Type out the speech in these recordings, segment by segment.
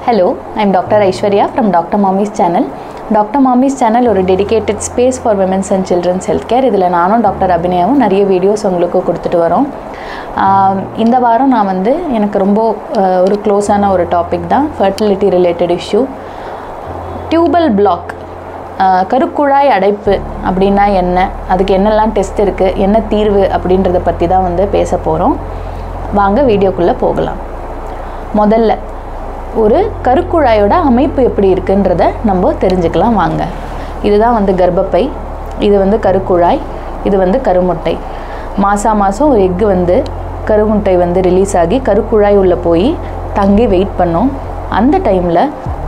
Hello, I'm Dr. Aishwarya from Dr. Mommy's channel. Doctor mommy's channel ஒரு dedicated space for women's and children's health care இதில் நானும் doctor அபிநயாவும் நிறைய videos உங்களுக்கு கொடுத்துட்டு வரோம் ஆம், இந்த வாரம் நான் வந்து எனக்கு ரொம்ப அஹ், ஒரு க்ளோஸான ஒரு டாபிக் தான் fertility related issue tubal block கருக்குழாய் அடைப்பு அப்படின்னா என்ன அதுக்கு என்னெல்லாம் டெஸ்ட் இருக்குது என்ன தீர்வு அப்படின்றத பற்றி தான் வந்து பேச போகிறோம் வாங்க வீடியோக்குள்ளே போகலாம் முதல்ல ஒரு கருக்குழாயோட அமைப்பு எப்படி இருக்குன்றத நம்ம தெரிஞ்சுக்கலாம் வாங்க இதுதான் வந்து கர்ப்பப்பை இது வந்து கருக்குழாய் இது வந்து கருமுட்டை மாதம் மாதம் ஒரு எக்கு வந்து கருமுட்டை வந்து ரிலீஸ் ஆகி கருக்குழாய் உள்ளே போய் தங்கி வெயிட் பண்ணோம் அந்த டைமில்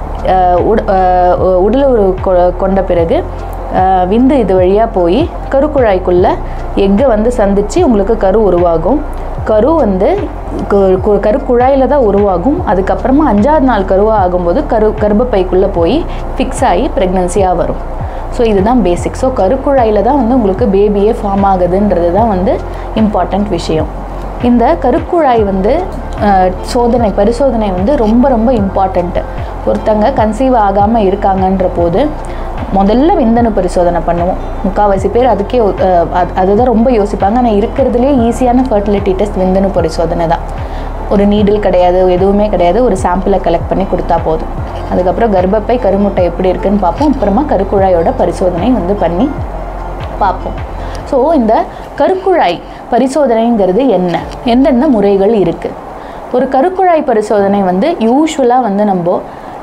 உடலுறவு கொ- கொண்ட பிறகு அஹ், விந்து இது வழியாக போய் கருக்குழாய்க்குள்ளே எக்கை வந்து சந்தித்து உங்களுக்கு கரு உருவாகும் கரு வந்து கு- கு- கருக்குழாயில் தான் உருவாகும் அதுக்கப்புறமா அஞ்சாவது நாள் கருவாக ஆகும்போது கரு கர்ப்பப்பைக்குள்ளே போய் ஃபிக்ஸ் ஆகி ப்ரெக்னன்சியாக வரும் ஸோ இதுதான் பேசிக் ஸோ கருக்குழாயில் தான் வந்து உங்களுக்கு பேபியே ஃபார்ம் ஆகுதுன்றது தான் வந்து இம்பார்ட்டண்ட் விஷயம் இந்த கருக்குழாய் வந்து அஹ், சோதனை பரிசோதனை வந்து ரொம்ப ரொம்ப இம்பார்ட்டண்ட்டு ஒருத்தங்க கன்சீவ் ஆகாமல் இருக்காங்கன்ற போது முதல்ல விந்தணு பரிசோதனை பண்ணுவோம் முக்கால்வாசி பேர் அதுக்கே அஹ், அது- அதுதான் ரொம்ப யோசிப்பாங்க ஆனால் இருக்கிறதுலே ஈஸியான ஃபர்டிலிட்டி டெஸ்ட் விந்தணு பரிசோதனை தான் ஒரு நீடில் கிடையாது எதுவுமே கிடையாது ஒரு சாம்பிளை கலெக்ட் பண்ணி கொடுத்தா போதும் அதுக்கப்புறம் கர்ப்பப்பை கருமுட்டை எப்படி இருக்குன்னு பார்ப்போம் அப்புறமா கருக்குழாயோட பரிசோதனை வந்து பண்ணி பார்ப்போம் ஸோ இந்த கருக்குழாய் பரிசோதனைங்கிறது என்ன எந்தெந்த முறைகள் இருக்குது ஒரு கருக்குழாய் பரிசோதனை வந்து யூஸ்வலாக வந்து நம்ம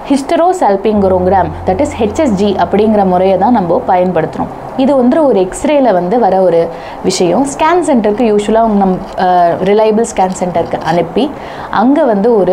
ஹிஸ்டரோசால்பிங்குரோகிராம் தட் இஸ் ஹெச்எஸ்ஜி அப்படிங்கிற முறையை தான் நம்ம பயன்படுத்துகிறோம் இது வந்து ஒரு எக்ஸ்ரேல வந்து வர ஒரு விஷயம் ஸ்கேன் சென்டருக்கு யூஸ்வலாக நம் ரிலையபிள் ஸ்கேன் சென்டருக்கு அனுப்பி அங்கே வந்து ஒரு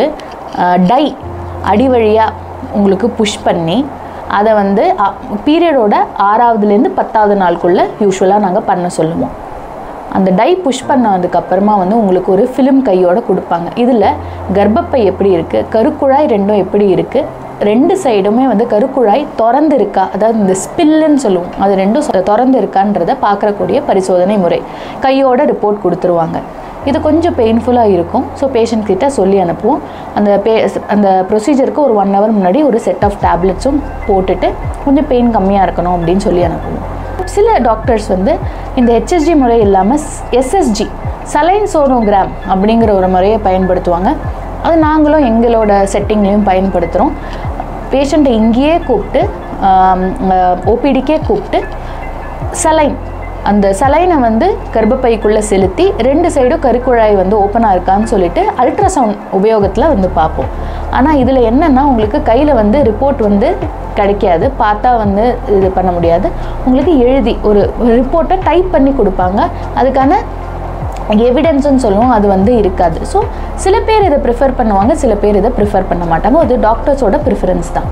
டை அடி வழியாக உங்களுக்கு புஷ் பண்ணி அதை வந்து பீரியடோட ஆறாவதுலேருந்து பத்தாவது நாளுக்குள்ளே யூஸ்வலாக நாங்கள் பண்ண சொல்லுவோம் அந்த டை புஷ் பண்ணதுக்கு அப்புறமா வந்து உங்களுக்கு ஒரு ஃபிலிம் கையோட கொடுப்பாங்க இதில் கர்ப்பப்பை எப்படி இருக்குது கருக்குழாய் ரெண்டும் எப்படி இருக்குது ரெண்டு சைடுமே வந்து கருக்குழாய் திறந்து இருக்கா அதாவது இந்த ஸ்பில்லுன்னு சொல்லுவோம் அது ரெண்டும் சொ- திறந்து இருக்கான்றதை பார்க்கக்கூடிய பரிசோதனை முறை கையோட ரிப்போர்ட் கொடுத்துருவாங்க இது கொஞ்சம் பெயின்ஃபுல்லாக இருக்கும் ஸோ பேஷண்ட் கிட்ட சொல்லி அனுப்புவோம் அந்த பே அந்த ப்ரொசீஜருக்கு ஒரு ஒன் ஹவர் முன்னாடி ஒரு செட் ஆஃப் டேப்லெட்ஸும் போட்டுட்டு கொஞ்சம் பெயின் கம்மியாக இருக்கணும் அப்படின்னு சொல்லி அனுப்புவோம் சில டாக்டர்ஸ் வந்து இந்த ஹெச்எஸ்ஜி முறை இல்லாமல் எஸ்எஸ்ஜி சலைன் சோனோகிராம் அப்படிங்கிற ஒரு முறையை பயன்படுத்துவாங்க அது நாங்களும் எங்களோட செட்டிங்லேயும் பயன்படுத்துகிறோம் பேஷண்ட்டை இங்கேயே கூப்பிட்டு ஓபிடிக்கே கூப்பிட்டு சலைன் அந்த சலைனை வந்து கர்ப்பப்பைக்குள்ளே செலுத்தி ரெண்டு சைடும் கருக்குழாய் வந்து ஓப்பனாக இருக்கான்னு சொல்லிட்டு அல்ட்ராசவுண்ட் உபயோகத்தில் வந்து பார்ப்போம் ஆனால் இதில் என்னென்னா உங்களுக்கு கையில் வந்து ரிப்போர்ட் வந்து கிடைக்காது பார்த்தா வந்து இது பண்ண முடியாது உங்களுக்கு எழுதி ஒரு ரிப்போர்ட்டை டைப் பண்ணி கொடுப்பாங்க அதுக்கான எவிடன்ஸ்னு சொல்லுவோம் அது வந்து இருக்காது ஸோ சில பேர் இதை ப்ரிஃபர் பண்ணுவாங்க சில பேர் இதை ப்ரிஃபர் பண்ண மாட்டாங்க அது டாக்டர்ஸோட ப்ரிஃபரன்ஸ் தான்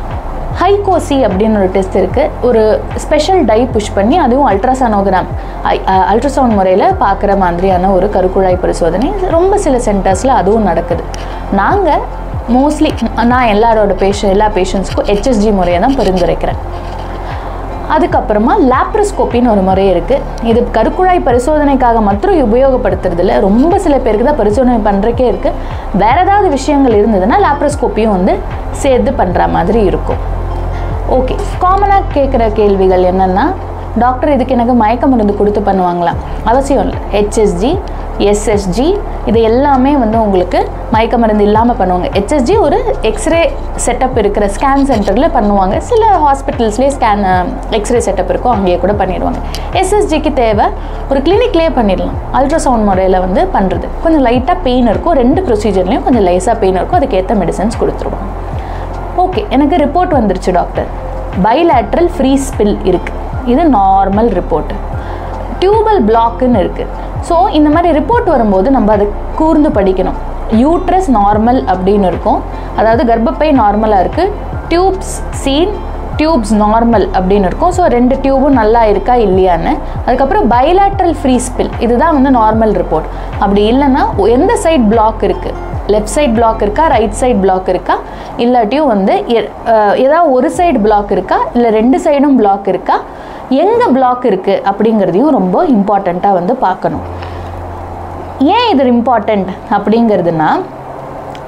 ஹைகோசி அப்படின்னு ஒரு டெஸ்ட் இருக்குது ஒரு ஸ்பெஷல் டை புஷ் பண்ணி அதுவும் அல்ட்ராசானோகிராம் அல்ட்ராசவுண்ட் முறையில் பார்க்குற மாதிரியான ஒரு கருக்குழாய் பரிசோதனை ரொம்ப சில சென்டர்ஸில் அதுவும் நடக்குது நாங்கள் மோஸ்ட்லி நான் எல்லாரோட பேஷ எல்லா பேஷண்ட்ஸ்க்கும் ஹெச்எஸ்ஜி முறையை தான் பரிந்துரைக்கிறேன் அதுக்கப்புறமா லாப்ரோஸ்கோப்பின்னு ஒரு முறை இருக்குது இது கருக்குழாய் பரிசோதனைக்காக மாத்திரம் உபயோகப்படுத்துறதில்ல ரொம்ப சில பேருக்கு தான் பரிசோதனை பண்ணுறக்கே இருக்குது வேறு ஏதாவது விஷயங்கள் இருந்ததுன்னா லாப்ரோஸ்கோப்பியும் வந்து சேர்த்து பண்ணுற மாதிரி இருக்கும் ஓகே காமனாக கேட்குற கேள்விகள் என்னென்னா டாக்டர் இதுக்கு எனக்கு மயக்க மருந்து கொடுத்து பண்ணுவாங்களா அவசியம் இல்லை ஹெச்எஸ்ஜி எஸ்எஸ்ஜி இது எல்லாமே வந்து உங்களுக்கு மயக்க மருந்து இல்லாமல் பண்ணுவாங்க ஹெச்எஸ்ஜி ஒரு எக்ஸ்ரே செட்டப் இருக்கிற ஸ்கேன் சென்டரில் பண்ணுவாங்க சில ஹாஸ்பிட்டல்ஸ்லேயே ஸ்கேன் எக்ஸ்ரே செட்டப் இருக்கும் அங்கேயே கூட பண்ணிடுவாங்க எஸ்எஸ்ஜிக்கு தேவை ஒரு கிளினிக்லேயே பண்ணிடலாம் அல்ட்ராசவுண்ட் முறையில் வந்து பண்ணுறது கொஞ்சம் லைட்டாக பெயின் இருக்கும் ரெண்டு ப்ரொசீஜர்லேயும் கொஞ்சம் லைஸாக பெயின் இருக்கும் அதுக்கேற்ற மெடிசன்ஸ் கொடுத்துருவாங்க ஓகே எனக்கு ரிப்போர்ட் வந்துருச்சு டாக்டர் பைலேட்ரல் ஃப்ரீ ஸ்பில் இருக்குது இது நார்மல் ரிப்போர்ட் டியூபல் பிளாக்குன்னு இருக்குது ஸோ இந்த மாதிரி ரிப்போர்ட் வரும்போது நம்ம அதை கூர்ந்து படிக்கணும் யூட்ரஸ் நார்மல் அப்படின்னு இருக்கும் அதாவது கர்ப்பப்பை நார்மலாக இருக்குது டியூப்ஸ் சீன் டியூப்ஸ் நார்மல் அப்படின்னு இருக்கும் ஸோ ரெண்டு டியூபும் நல்லா இருக்கா இல்லையான்னு அதுக்கப்புறம் பைலேட்ரல் ஃப்ரீ ஸ்பில் இதுதான் வந்து நார்மல் ரிப்போர்ட் அப்படி இல்லைன்னா எந்த சைட் பிளாக் இருக்குது லெஃப்ட் சைட் பிளாக் இருக்கா ரைட் சைட் பிளாக் இருக்கா இல்லாட்டியும் வந்து எ- அஹ் ஏதாவது ஒரு சைடு பிளாக் இருக்கா இல்லை ரெண்டு சைடும் பிளாக் இருக்கா எங்கே பிளாக் இருக்குது அப்படிங்கிறதையும் ரொம்ப இம்பார்ட்டண்ட்டாக வந்து பார்க்கணும் ஏன் இது இம்பார்ட்டண்ட் அப்படிங்கிறதுனா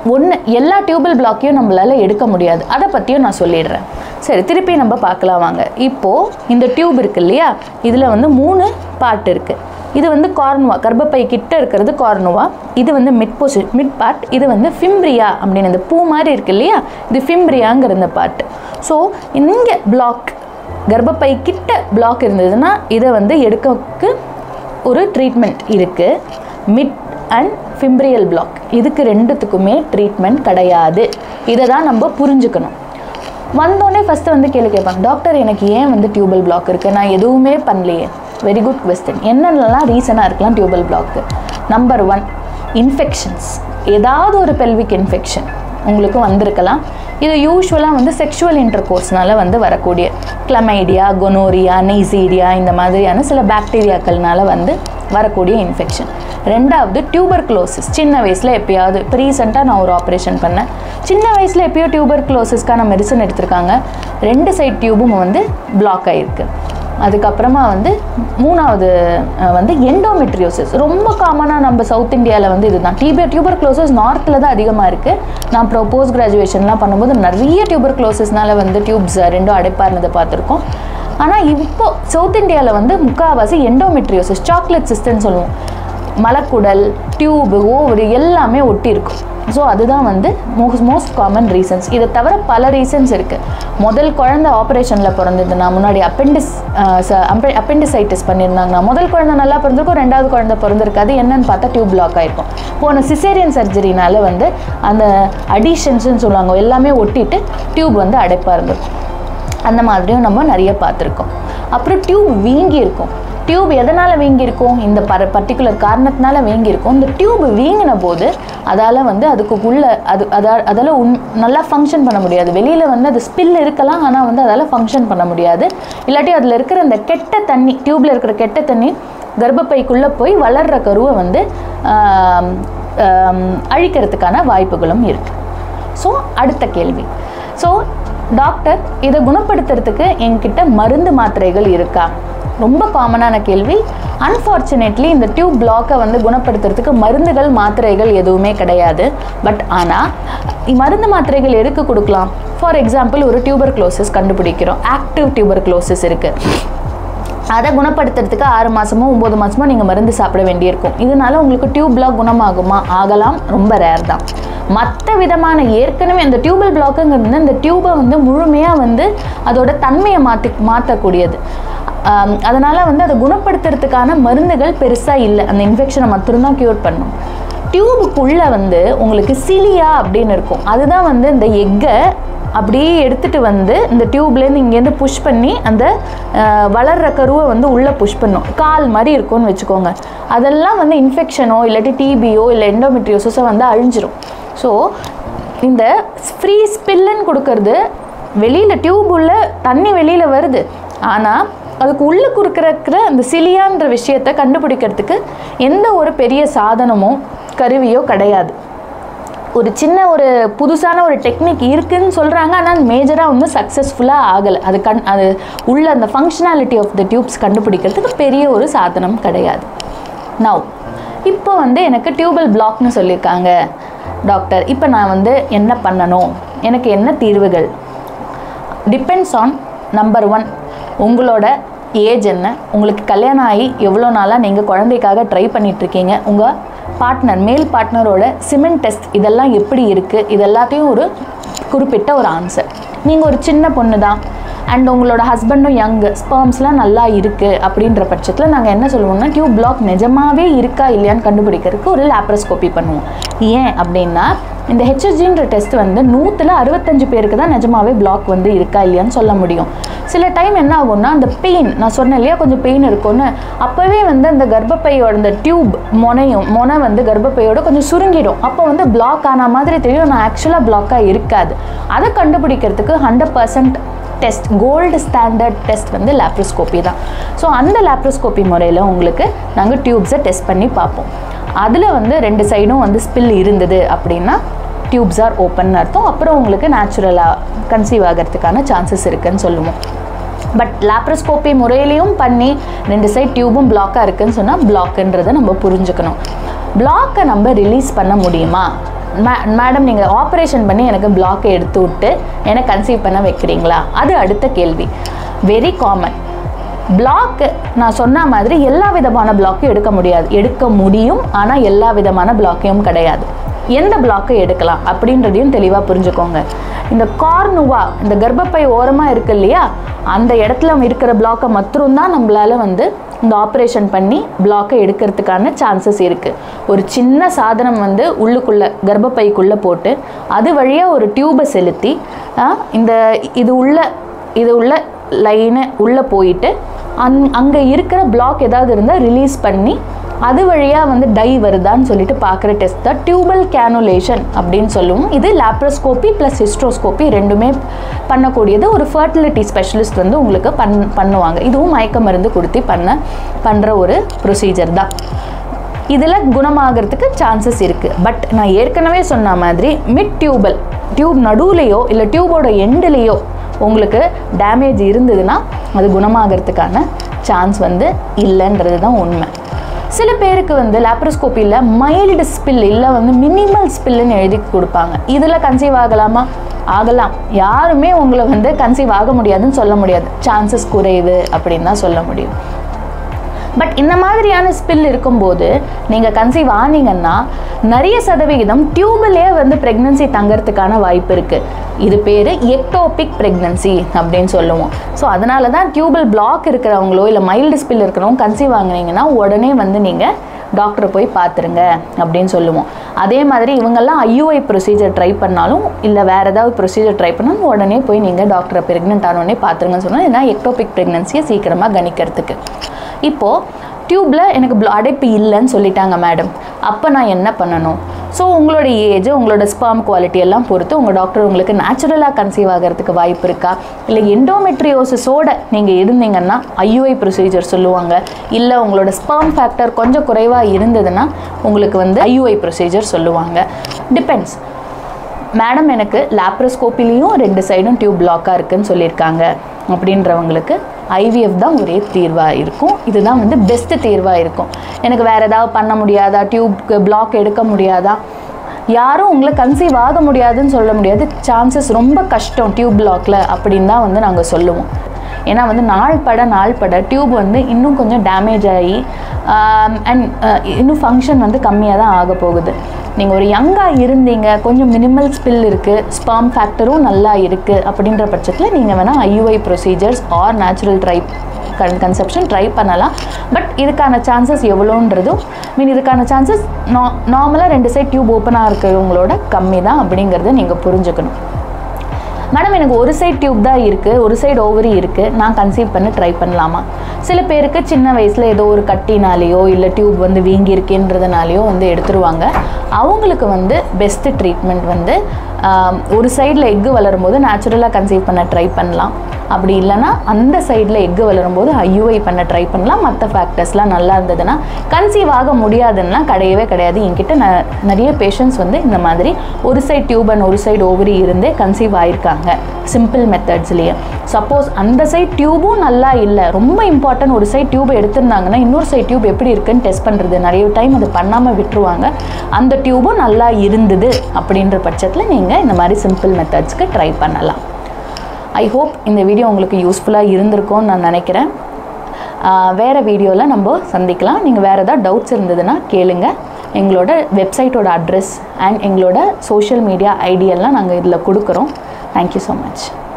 ஒன்று எல்லா டியூபல் பிளாக்கையும் நம்மளால் எடுக்க முடியாது அதை பற்றியும் நான் சொல்லிடுறேன் சரி திருப்பி நம்ம பார்க்கலாம் வாங்க இப்போது இந்த டியூப் இருக்கு இல்லையா இதில் வந்து மூணு பார்ட் இருக்குது இது வந்து கார்னுவா கர்ப்பப்பை கிட்ட இருக்கிறது கார்னுவா இது வந்து மிட் பொசி மிட் பார்ட் இது வந்து ஃபிம்ப்ரியா அப்படின்னு இந்த பூ மாதிரி இருக்கு இல்லையா இது ஃபிம்ப்ரியாங்கிற இந்த பார்ட் ஸோ இங்கே பிளாக் கர்ப்பப்பை கிட்ட பிளாக் இருந்ததுன்னா இதை வந்து எடுக்கக்கு ஒரு ட்ரீட்மெண்ட் இருக்குது மிட் அண்ட் ஃபிம்ப்ரியல் பிளாக் இதுக்கு ரெண்டுத்துக்குமே ட்ரீட்மெண்ட் கிடையாது இதை தான் நம்ம புரிஞ்சுக்கணும் வந்தோடனே ஃபஸ்ட்டு வந்து கேள்வி கேட்பாங்க டாக்டர் எனக்கு ஏன் வந்து டியூபல் பிளாக் இருக்குது நான் எதுவுமே பண்ணலையே வெரி குட் கொஸ்டின் என்னென்னலாம் ரீசனாக இருக்கலாம் tubal block number one infections ஏதாவது ஒரு பெல்விக் இன்ஃபெக்ஷன் உங்களுக்கு வந்திருக்கலாம் இது யூஸ்வலாக வந்து செக்ஷுவல் இன்டர்கோர்ஸ்னால வந்து வரக்கூடிய கிளமைடியா கொனோரியா நெய்சீரியா இந்த மாதிரியான சில பாக்டீரியாக்கள்னால வந்து வரக்கூடிய இன்ஃபெக்ஷன் ரெண்டாவது டியூபர் க்ளோசிஸ் சின்ன வயசில் எப்பயாவது இப்போ ரீசெண்டாக நான் ஒரு ஆப்ரேஷன் பண்ணேன் சின்ன வயசில் எப்பயோ டியூபர் க்ளோசிஸ்க்கான மெடிசன் எடுத்திருக்காங்க ரெண்டு சைட் டியூபும் வந்து பிளாக் ஆகிருக்கு அதுக்கப்புறமா வந்து மூணாவது அஹ், வந்து எண்டோமெட்ரியோசிஸ் ரொம்ப காமனாக நம்ம சவுத் இந்தியாவில் வந்து இதுதான் டியூபர் டியூபர் க்ளோசஸ் நார்த்தில் தான் அதிகமாக இருக்குது நான் அப்புறம் போஸ்ட் கிராஜுவேஷன்லாம் பண்ணும்போது நிறைய டியூபர் க்ளோசஸ்னால வந்து டியூப்ஸ் ரெண்டும் அடைப்பாருனதை பார்த்துருக்கோம் ஆனால் இப்போ சவுத் இந்தியாவில் வந்து முக்கால்வாசி எண்டோமெட்ரியோசிஸ் சாக்லேட் சிஸ்டம்னு சொல்லுவோம் மலக்குடல் டியூபு ஓவரி எல்லாமே ஒட்டி இருக்கும் ஸோ அதுதான் வந்து மோஸ்ட் மோஸ்ட் காமன் ரீசன்ஸ் இதை தவிர பல ரீசன்ஸ் இருக்குது முதல் குழந்தை ஆப்ரேஷனில் பிறந்ததுன்னா முன்னாடி அப்பெண்டிஸ் அப்பெண்டிசைட்டிஸ் பண்ணியிருந்தாங்கன்னா முதல் குழந்தை நல்லா பிறந்திருக்கும் ரெண்டாவது குழந்தை பிறந்திருக்காது என்னன்னு பார்த்தா டியூப் பிளாக் ஆயிருக்கும் போன சிசேரியன் சர்ஜரினால வந்து அந்த அடிஷன்ஸ்னு சொல்லுவாங்க எல்லாமே ஒட்டிட்டு டியூப் வந்து அடைப்பாக இருந்திருக்கும் அந்த மாதிரியும் நம்ம நிறைய பார்த்துருக்கோம் அப்புறம் டியூப் வீங்கி இருக்கும் டியூப் எதனால் வீங்கியிருக்கும் இந்த பர பர்டிகுலர் காரணத்தினால வீங்கியிருக்கும் இந்த டியூப் வீங்கின போது அதால் வந்து அதுக்கு உள்ள அது அதால் அதால் உண் நல்லா ஃபங்க்ஷன் பண்ண முடியாது வெளியில் வந்து அது ஸ்பில் இருக்கலாம் ஆனால் வந்து அதால் ஃபங்க்ஷன் பண்ண முடியாது இல்லாட்டி அதில் இருக்கிற அந்த கெட்ட தண்ணி டியூப்பில் இருக்கிற கெட்ட தண்ணி கர்ப்பப்பைக்குள்ளே போய் வளர்கிற கருவை வந்து ஆம், ஆம், அழிக்கிறதுக்கான வாய்ப்புகளும் இருக்குது ஸோ அடுத்த கேள்வி ஸோ டாக்டர் இதை குணப்படுத்துறதுக்கு என்கிட்ட மருந்து மாத்திரைகள் இருக்கா ரொம்ப காமனான கேள்வி அன்ஃபார்ச்சுனேட்லி இந்த டியூப் பிளாக்கை வந்து குணப்படுத்துறதுக்கு மருந்துகள் மாத்திரைகள் எதுவுமே கிடையாது பட் ஆனால் மருந்து மாத்திரைகள் எதுக்கு கொடுக்கலாம் ஃபார் எக்ஸாம்பிள் ஒரு டியூபர் க்ளோசஸ் கண்டுபிடிக்கிறோம் ஆக்டிவ் டியூபர் க்ளோசஸ் இருக்குது அதை குணப்படுத்துறதுக்கு ஆறு மாதமோ ஒம்பது மாதமோ நீங்கள் மருந்து சாப்பிட வேண்டியிருக்கும் இதனால உங்களுக்கு டியூப் பிளாக் குணமாகுமா ஆகலாம் ரொம்ப ரேர் தான் மற்ற விதமான ஏற்கனவே அந்த டியூபல் பிளாக்குங்கிறது இந்த டியூபை வந்து முழுமையாக வந்து அதோட தன்மையை மாற்றி மாற்றக்கூடியது அதனால் வந்து அதை குணப்படுத்துறதுக்கான மருந்துகள் பெருசாக இல்லை அந்த இன்ஃபெக்ஷனை மட்டும்தான் க்யூர் பண்ணும் டியூபுக்குள்ளே வந்து உங்களுக்கு சிலியா அப்படின்னு இருக்கும் அதுதான் வந்து இந்த எக்கை அப்படியே எடுத்துகிட்டு வந்து இந்த டியூப்லேருந்து இங்கேருந்து புஷ் பண்ணி அந்த அஹ், வளர்ற கருவை வந்து உள்ளே புஷ் பண்ணும் கால் மாதிரி இருக்கும்னு வச்சுக்கோங்க அதெல்லாம் வந்து இன்ஃபெக்ஷனோ இல்லாட்டி டிபியோ இல்லை எண்டோமெட்ரியோசஸோ வந்து அழிஞ்சிரும் ஸோ இந்த ஃப்ரீ ஸ்பில்லுன்னு கொடுக்கறது வெளியில் டியூப் உள்ள தண்ணி வெளியில் வருது ஆனால் அதுக்கு உள்ளே கொடுக்குற அந்த சிலியான்ற விஷயத்தை கண்டுபிடிக்கிறதுக்கு எந்த ஒரு பெரிய சாதனமோ கருவியோ கிடையாது ஒரு சின்ன ஒரு புதுசான ஒரு டெக்னிக் இருக்குன்னு சொல்கிறாங்க ஆனால் மேஜராக வந்து சக்ஸஸ்ஃபுல்லாக ஆகலை அது கண் அது உள்ள அந்த ஃபங்க்ஷனாலிட்டி ஆஃப் த டியூப்ஸ் கண்டுபிடிக்கிறதுக்கு பெரிய ஒரு சாதனம் கிடையாது நவ் இப்போ வந்து எனக்கு டியூபல் பிளாக்னு சொல்லியிருக்காங்க டாக்டர் இப்போ நான் வந்து என்ன பண்ணணும் எனக்கு என்ன தீர்வுகள் டிபெண்ட்ஸ் ஆன் நம்பர் ஒன் உங்களோட ஏஜ் என்ன உங்களுக்கு கல்யாணம் ஆகி எவ்வளோ நாளாக நீங்கள் குழந்தைக்காக ட்ரை பண்ணிகிட்ருக்கீங்க உங்கள் பார்ட்னர் மேல் பார்ட்னரோட சிமெண்ட் டெஸ்ட் இதெல்லாம் எப்படி இருக்குது இது எல்லாத்தையும் ஒரு குறிப்பிட்ட ஒரு ஆன்சர் நீங்கள் ஒரு சின்ன பொண்ணு தான் அண்ட் உங்களோட ஹஸ்பண்டும் யங் ஸ்பெர்ம்ஸ்லாம் நல்லா இருக்குது அப்படின்ற பட்சத்தில் நாங்கள் என்ன சொல்லுவோம்னா டியூப் பிளாக் நிஜமாவே இருக்கா இல்லையான்னு கண்டுபிடிக்கிறதுக்கு ஒரு லேப்ரோஸ்கோப்பி பண்ணுவோம் ஏன் அப்படின்னா இந்த ஹெச்எஸ்ஜின்ற டெஸ்ட் வந்து நூற்றில் அறுபத்தஞ்சு பேருக்கு தான் நிஜமாவே பிளாக் வந்து இருக்கா இல்லையான்னு சொல்ல முடியும் சில டைம் என்ன ஆகும்னா அந்த பெயின் நான் சொன்னேன் இல்லையா கொஞ்சம் பெயின் இருக்கும்னு அப்போவே வந்து அந்த கர்ப்பப்பையோட அந்த டியூப் முனையும் முனை வந்து கர்ப்பப்பையோட கொஞ்சம் சுருங்கிடும் அப்போ வந்து பிளாக் ஆன மாதிரி தெரியும் நான் ஆக்சுவலாக பிளாக்காக இருக்காது அதை கண்டுபிடிக்கிறதுக்கு hundred percent test gold standard test வந்து லேப்ரோஸ்கோப்பி தான் ஸோ அந்த லேப்ரோஸ்கோப்பி முறையில் உங்களுக்கு நாங்கள் டியூப்ஸை டெஸ்ட் பண்ணி பார்ப்போம் அதில் வந்து ரெண்டு சைடும் வந்து ஸ்பில் இருந்தது அப்படின்னா டியூப்ஸ் ஆர் ஓப்பன் அர்த்தம் அப்புறம் உங்களுக்கு நேச்சுரலாக கன்சீவ் ஆகிறதுக்கான சான்சஸ் இருக்குன்னு சொல்லுவோம் பட் லேப்ரோஸ்கோப்பி முறையிலையும் பண்ணி ரெண்டு சைட் டியூபும் பிளாக்காக இருக்குன்னு சொன்னால் பிளாக்குன்றதை நம்ம புரிஞ்சுக்கணும் பிளாக்கை நம்ம ரிலீஸ் பண்ண முடியுமா மேடம் நீங்கள் ஆப்ரேஷன் பண்ணி எனக்கு பிளாக்கை எடுத்து விட்டு எனக்கு கன்சீவ் பண்ண வைக்கிறீங்களா அது அடுத்த கேள்வி வெரி காமன் பிளாக்கு நான் சொன்ன மாதிரி எல்லா விதமான பிளாக்கும் எடுக்க முடியாது எடுக்க முடியும் ஆனால் எல்லா விதமான பிளாக்கையும் கிடையாது எந்த பிளாக்கை எடுக்கலாம் அப்படின்றதையும் தெளிவாக புரிஞ்சுக்கோங்க இந்த கார்னுவா இந்த கர்ப்பப்பை ஓரமாக இருக்கு இல்லையா அந்த இடத்துல இருக்கிற பிளாக்கை மட்டும்தான் நம்மளால வந்து இந்த ஆப்ரேஷன் பண்ணி பிளாக்கை எடுக்கிறதுக்கான சான்சஸ் இருக்குது ஒரு சின்ன சாதனம் வந்து உள்ளுக்குள்ளே கர்ப்பப்பைக்குள்ளே போட்டு அது வழியாக ஒரு டியூபை செலுத்தி ஆ, இந்த இது உள்ள இது உள்ள லைனு உள்ளே போயிட்டு அங் அங்கே இருக்கிற பிளாக் ஏதாவது இருந்தால் ரிலீஸ் பண்ணி அது வழியாக வந்து டை வருதான்னு சொல்லிட்டு பார்க்குற டெஸ்ட் தான் டியூபல் கேனுலேஷன் அப்படின்னு சொல்லுவோம் இது லாப்ரோஸ்கோப்பி ப்ளஸ் ஹிஸ்ட்ரோஸ்கோப்பி ரெண்டுமே பண்ணக்கூடியது ஒரு ஃபர்டிலிட்டி ஸ்பெஷலிஸ்ட் வந்து உங்களுக்கு பண் பண்ணுவாங்க இதுவும் மயக்க மருந்து கொடுத்து பண்ண பண்ணுற ஒரு ப்ரொசீஜர் தான் இதில் குணமாகறதுக்கு சான்சஸ் இருக்குது பட் நான் ஏற்கனவே சொன்ன மாதிரி மிட் டியூபல் டியூப் நடுவுலையோ இல்லை டியூபோட எண்டுலேயோ உங்களுக்கு டேமேஜ் இருந்ததுன்னா அது குணமாகறதுக்கான சான்ஸ் வந்து இல்லைன்றது தான் உண்மை சில பேருக்கு வந்து லாப்ரோஸ்கோப்பியில் மைல்டு ஸ்பில் இல்லை வந்து மினிமல் ஸ்பில்லுன்னு எழுதி கொடுப்பாங்க இதில் கன்சீவ் ஆகலாமா ஆகலாம் யாருமே உங்களை வந்து கன்சீவ் ஆக முடியாதுன்னு சொல்ல முடியாது சான்சஸ் குறைவு அப்படின்னு தான் சொல்ல முடியும் பட் இந்த மாதிரியான ஸ்பில் இருக்கும்போது நீங்கள் கன்சீவ் ஆனீங்கன்னா நிறைய சதவிகிதம் டியூபிலே வந்து ப்ரெக்னன்சி தங்கறதுக்கான வாய்ப்பு இருக்குது இது பேர் எக்டோபிக் ப்ரெக்னன்சி அப்படின்னு சொல்லுவோம் ஸோ அதனால தான் டியூபல் பிளாக் இருக்கிறவங்களோ இல்லை மைல்டு ஸ்பில் இருக்கிறவங்க கன்சீவ் ஆகுனீங்கன்னா உடனே வந்து நீங்கள் டாக்டரை போய் பார்த்துருங்க அப்படின்னு சொல்லுவோம் அதே மாதிரி இவங்கெல்லாம் ஐயூஐ ப்ரொசீஜர் ட்ரை பண்ணாலும் இல்லை வேறு ஏதாவது ப்ரொசீஜர் ட்ரை பண்ணாலும் உடனே போய் நீங்கள் டாக்டரை ப்ரெக்னென்ட் ஆனோடனே பார்த்துருங்கன்னு சொன்னால் ஏன்னா எக்டோபிக் ப்ரெக்னன்சியை சீக்கிரமாக கணிக்கிறதுக்கு இப்போது டியூப்பில் எனக்கு blo- அடைப்பு இல்லைன்னு சொல்லிட்டாங்க மேடம் அப்போ நான் என்ன பண்ணணும் ஸோ உங்களோட ஏஜ் உங்களோட ஸ்பாம் குவாலிட்டி எல்லாம் பொறுத்து உங்கள் டாக்டர் உங்களுக்கு நேச்சுரலாக கன்சீவ் ஆகிறதுக்கு வாய்ப்பு இருக்கா இல்லை எண்டோமெட்ரியோசிஸோட நீங்கள் இருந்தீங்கன்னா ஐயூஐ ப்ரொசீஜர் சொல்லுவாங்க இல்லை உங்களோட ஸ்பாம் ஃபேக்டர் கொஞ்சம் குறைவாக இருந்ததுன்னா உங்களுக்கு வந்து ஐயூஐ ப்ரொசீஜர் சொல்லுவாங்க டிபெண்ட்ஸ் மேடம் எனக்கு லாப்ரோஸ்கோப்பிலையும் ரெண்டு சைடும் டியூப் பிளாக்காக இருக்குன்னு சொல்லியிருக்காங்க அப்படின்றவங்களுக்கு ஐவிஎஃப் தான் ஒரே தீர்வாக இருக்கும் இதுதான் வந்து பெஸ்ட் தீர்வாக இருக்கும் எனக்கு வேறு ஏதாவது பண்ண முடியாதா டியூப்க்கு பிளாக் எடுக்க முடியாதா யாரும் உங்களை கன்சீவ் ஆக முடியாதுன்னு சொல்ல முடியாது சான்சஸ் ரொம்ப கஷ்டம் டியூப் பிளாக்ல அப்படின்னு தான் வந்து நாங்கள் சொல்லுவோம் ஏன்னா வந்து நாள் பட நாள் பட டியூப் வந்து இன்னும் கொஞ்சம் டேமேஜ் ஆகி அண்ட் இன்னும் ஃபங்க்ஷன் வந்து கம்மியாக தான் ஆக போகுது நீங்கள் ஒரு யங்காக இருந்தீங்க கொஞ்சம் மினிமல் ஸ்பில் இருக்குது ஸ்பாம் ஃபேக்டரும் நல்லா இருக்குது அப்படின்ற பட்சத்தில் நீங்கள் வேணால் ஐயூஐ ப்ரொசீஜர்ஸ் or natural try con conception try பண்ணலாம் பட் இதுக்கான சான்சஸ் எவ்வளோன்றதும் மீன் இதுக்கான சான்சஸ் நா நார்மலாக ரெண்டு சைட் டியூப் ஓப்பனாக இருக்கிறவங்களோட கம்மி தான் அப்படிங்கிறத நீங்கள் புரிஞ்சுக்கணும் மேடம் எனக்கு ஒரு சைடு டியூப் தான் இருக்குது ஒரு சைடு ஓவரி இருக்குது நான் கன்சீவ் பண்ண ட்ரை பண்ணலாமா சில பேருக்கு சின்ன வயசில் ஏதோ ஒரு கட்டினாலேயோ இல்லை டியூப் வந்து வீங்கியிருக்குன்றதுனாலையோ வந்து எடுத்துருவாங்க அவங்களுக்கு வந்து பெஸ்ட்டு ட்ரீட்மெண்ட் வந்து ஆம், ஒரு சைடில் எக்கு வளரும் போது நேச்சுரலாக கன்சீவ் பண்ண ட்ரை பண்ணலாம் அப்படி இல்லைன்னா அந்த சைடில் எக்கு வளரும் போது ஐயூஐ பண்ண ட்ரை பண்ணலாம் மற்ற ஃபேக்டர்ஸ்லாம் நல்லா இருந்ததுன்னா கன்சீவ் ஆக முடியாதுன்னா கிடையவே கிடையாது என்கிட்ட ந நிறைய பேஷண்ட்ஸ் வந்து இந்த மாதிரி ஒரு சைடு டியூப் அண்ட் ஒரு சைடு ஓவரி இருந்தே கன்சீவ் ஆயிருக்காங்க சிம்பிள் மெத்தட்ஸ்லேயே சப்போஸ் அந்த சைடு டியூபும் நல்லா இல்லை ரொம்ப இம்பார்ட்டன்ட் ஒரு சைடு டியூப் எடுத்திருந்தாங்கன்னா இன்னொரு சைடு டியூப் எப்படி இருக்குன்னு டெஸ்ட் பண்ணுறது நிறைய டைம் அது பண்ணாமல் விட்டுருவாங்க அந்த டியூபும் நல்லா இருந்தது அப்படின்ற பட்சத்தில் நீங்கள் இந்த மாதிரி சிம்பிள் மெத்தட்ஸ்க்கு ட்ரை பண்ணலாம் ஐ ஹோப் இந்த வீடியோ உங்களுக்கு யூஸ்ஃபுல்லாக இருந்திருக்கும்னு நான் நினைக்கிறேன் ஆஹ் வேற வீடியோவில் நம்ம சந்திக்கலாம் நீங்கள் வேறு ஏதாவது டவுட்ஸ் இருந்ததுன்னா கேளுங்க எங்களோட வெப்சைட்டோட அட்ரஸ் அண்ட் எங்களோட சோஷியல் மீடியா ஐடியெல்லாம் நாங்கள் இதில் கொடுக்குறோம் தேங்க்யூ ஸோ மச்